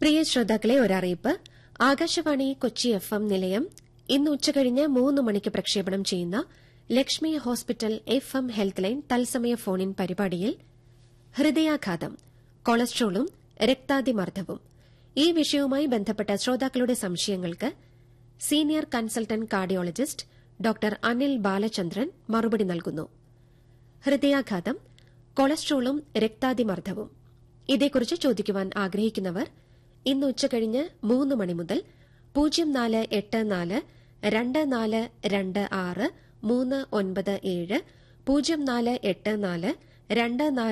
പ്രിയ ശ്രോതാക്കളെ ഒരറിയിപ്പ് Akashvani Kochi F M നിലയം ഇന്ന് ഉച്ചകഴിഞ്ഞ് മൂന്ന് മണിക്ക് പ്രക്ഷേപണം ചെയ്യുന്ന Lakshmi hospital F M health line തത്സമയ ഫോണിൻ പരിപാടിയിൽ ഹൃദയാഘാതം കൊളസ്ട്രോളും രക്താതിമർദ്ദവും ഈ വിഷയവുമായി ബന്ധപ്പെട്ട ശ്രോതാക്കളുടെ സംശയങ്ങൾക്ക് senior consultant cardiologist doctor Anil Balachandran മറുപടി നൽകുന്നു ഹൃദയാഘാതം കൊളസ്ട്രോളും രക്താതിമർദ്ദവും ഇതേക്കുറിച്ച് ചോദിക്കുവാൻ ആഗ്രഹിക്കുന്നവർ ഇന്ന് ഉച്ചകഴിഞ്ഞ് മൂന്ന് മണി മുതൽ പൂജ്യം നാല് എട്ട് നാല് രണ്ട് നാല് രണ്ട് ആറ് മൂന്ന് ഒൻപത് ഏഴ് പൂജ്യം നാല് എട്ട് നാല് രണ്ട് നാല്